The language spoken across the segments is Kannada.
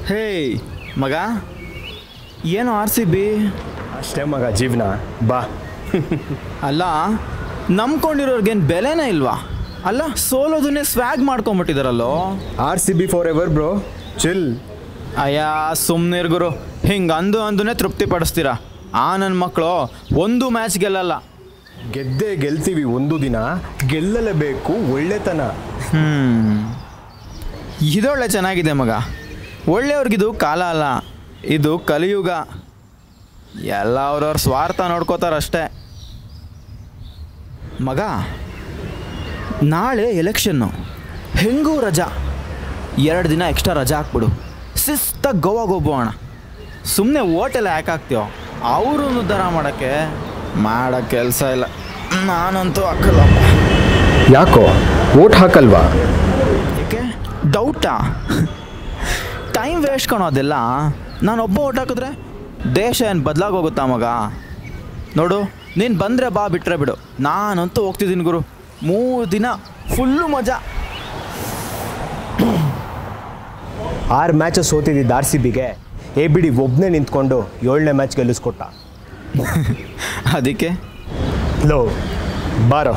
ಹೇ ಮಗ ಏನು ಆರ್ ಸಿ ಬಿ ಅಷ್ಟೇ ಮಗ ಜೀವನ ಬಾ ಅಲ್ಲ ನಂಬ್ಕೊಂಡಿರೋರ್ಗೇನು ಬೆಲೆನೇ ಇಲ್ವಾ ಅಲ್ಲ ಸೋಲೋದನ್ನೇ ಸ್ವ್ಯಾಗ್ ಮಾಡ್ಕೊಂಬಿಟ್ಟಿದಾರಲ್ಲೋ R C B forever bro chill ಅಯ್ಯ ಸುಮ್ಮನೆ ಗುರು ಹಿಂಗೆ ಅಂದು ಅಂದುನೇ ತೃಪ್ತಿ ಪಡಿಸ್ತೀರಾ ಆ ನನ್ನ ಮಕ್ಕಳು ಒಂದು ಮ್ಯಾಚ್ ಗೆಲ್ಲಲ್ಲ ಗೆದ್ದೇ ಗೆಲ್ತೀವಿ ಒಂದು ದಿನ ಗೆಲ್ಲಲೇಬೇಕು ಒಳ್ಳೆತನ ಹ್ಞೂ ಇದೊಳ್ಳೆ ಚೆನ್ನಾಗಿದೆ ಮಗ ಒಳ್ಳೆಯವ್ರಿಗಿದು ಕಾಲ ಅಲ್ಲ ಇದು ಕಲಿಯುಗ ಎಲ್ಲ ಅವ್ರವ್ರ ಸ್ವಾರ್ಥ ನೋಡ್ಕೋತಾರಷ್ಟೇ ಮಗ ನಾಳೆ ಎಲೆಕ್ಷನ್ನು ಹೆಂಗೂ ರಜಾ ಎರಡು ದಿನ ಎಕ್ಸ್ಟ್ರಾ ರಜಾ ಹಾಕ್ಬಿಡು ಶಿಸ್ತಾಗಿ ಗೋವಾಗೆ ಹೋಗ್ಬೋಣ ಸುಮ್ಮನೆ ಓಟೆಲ್ಲ ಯಾಕೆ ಹಾಕ್ತೀವೋ ಅವರು ಉದ್ಧಾರ ಮಾಡೋಕ್ಕೆ ಮಾಡೋ ಕೆಲಸ ಇಲ್ಲ ನಾನಂತೂ ಹಾಕಲ್ಲಪ್ಪ ಯಾಕೋ ಓಟ್ ಹಾಕಲ್ವಾ ಏಕೆ ಡೌಟಾ ಟೈಮ್ ವೇಸ್ಟ್ ಕಣೋ ಅದೆಲ್ಲ ನಾನೊಬ್ಬ ಓಟ್ ಹಾಕಿದ್ರೆ ದೇಶ ಏನು ಬದಲಾಗೋಗುತ್ತಾ ಮಗ ನೋಡು ನೀನು ಬಂದರೆ ಬಾ ಬಿಟ್ಟರೆ ಬಿಡು ನಾನಂತೂ ಹೋಗ್ತಿದ್ದೀನಿ ಗುರು ಮೂರು ದಿನ ಫುಲ್ಲು ಮಜಾ ಆರು ಮ್ಯಾಚಸ್ ಸೋತಿದ್ದಿದ್ದು ಆರ್ ಸಿ ಬಿಗೆ ಎ ಬಿಡಿ ಒಬ್ಬನೇ ನಿಂತ್ಕೊಂಡು ಏಳನೇ ಮ್ಯಾಚ್ ಗೆಲ್ಲಿಸ್ಕೊಟ್ಟ ಅದಕ್ಕೆ ಲೋ ಬಾರೋ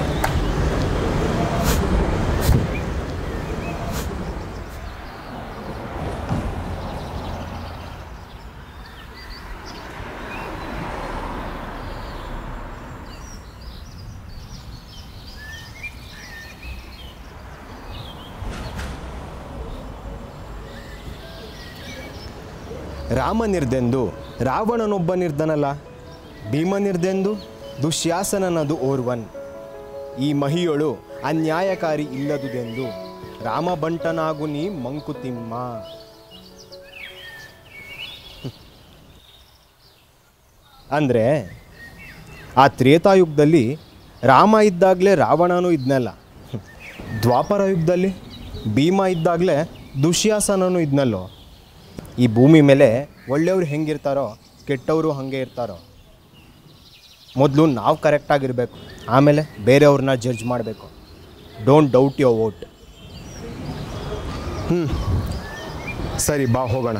ರಾಮನಿರ್ದೆಂದು ರಾವಣನೊಬ್ಬನಿರ್ದನಲ್ಲ ಭೀಮನಿರ್ದೆಂದು ದುಶ್ಯಾಸನನದು ಓರ್ವನ್ ಈ ಮಹಿಯೊಳು ಅನ್ಯಾಯಕಾರಿ ಇಲ್ಲದುದೆಂದು ರಾಮಬಂಟನಾಗು ನೀ ಮಂಕುತಿಮ್ಮ ಅಂದರೆ ಆ ತ್ರೇತಾಯುಗದಲ್ಲಿ ರಾಮ ಇದ್ದಾಗಲೇ ರಾವಣನೂ ಇದ್ನಲ್ಲ ದ್ವಾಪರ ಯುಗದಲ್ಲಿ ಭೀಮ ಇದ್ದಾಗಲೇ ದುಶ್ಯಾಸನನೂ ಇದ್ನಲ್ಲೋ ಈ ಭೂಮಿ ಮೇಲೆ ಒಳ್ಳೆಯವ್ರು ಹೆಂಗಿರ್ತಾರೋ ಕೆಟ್ಟವರು ಹಾಗೆ ಇರ್ತಾರೋ ಮೊದಲು ನಾವು ಕರೆಕ್ಟಾಗಿರಬೇಕು ಆಮೇಲೆ ಬೇರೆಯವ್ರನ್ನ ಜಡ್ಜ್ ಮಾಡಬೇಕು ಡೋಂಟ್ ಡೌಟ್ ಯೋರ್ ವೋಟ್ ಹ್ಞೂ ಸರಿ ಬಾ ಹೋಗೋಣ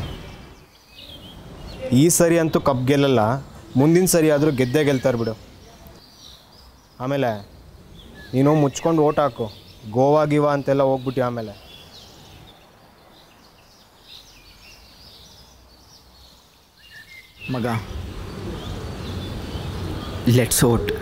ಈ ಸರಿ ಅಂತೂ ಕಪ್ ಗೆಲ್ಲಲ್ಲ ಮುಂದಿನ ಸರಿ ಆದರೂ ಗೆದ್ದೇ ಗೆಲ್ತಾರೆ ಬಿಡು ಆಮೇಲೆ ನೀನು ಮುಚ್ಕೊಂಡು ಓಟ್ ಹಾಕು ಗೋವಾ ಗಿವಾ ಅಂತೆಲ್ಲ ಹೋಗ್ಬಿಟ್ಟು ಆಮೇಲೆ ಮಗ ಲೆಟ್ಸ್ ಓಟ್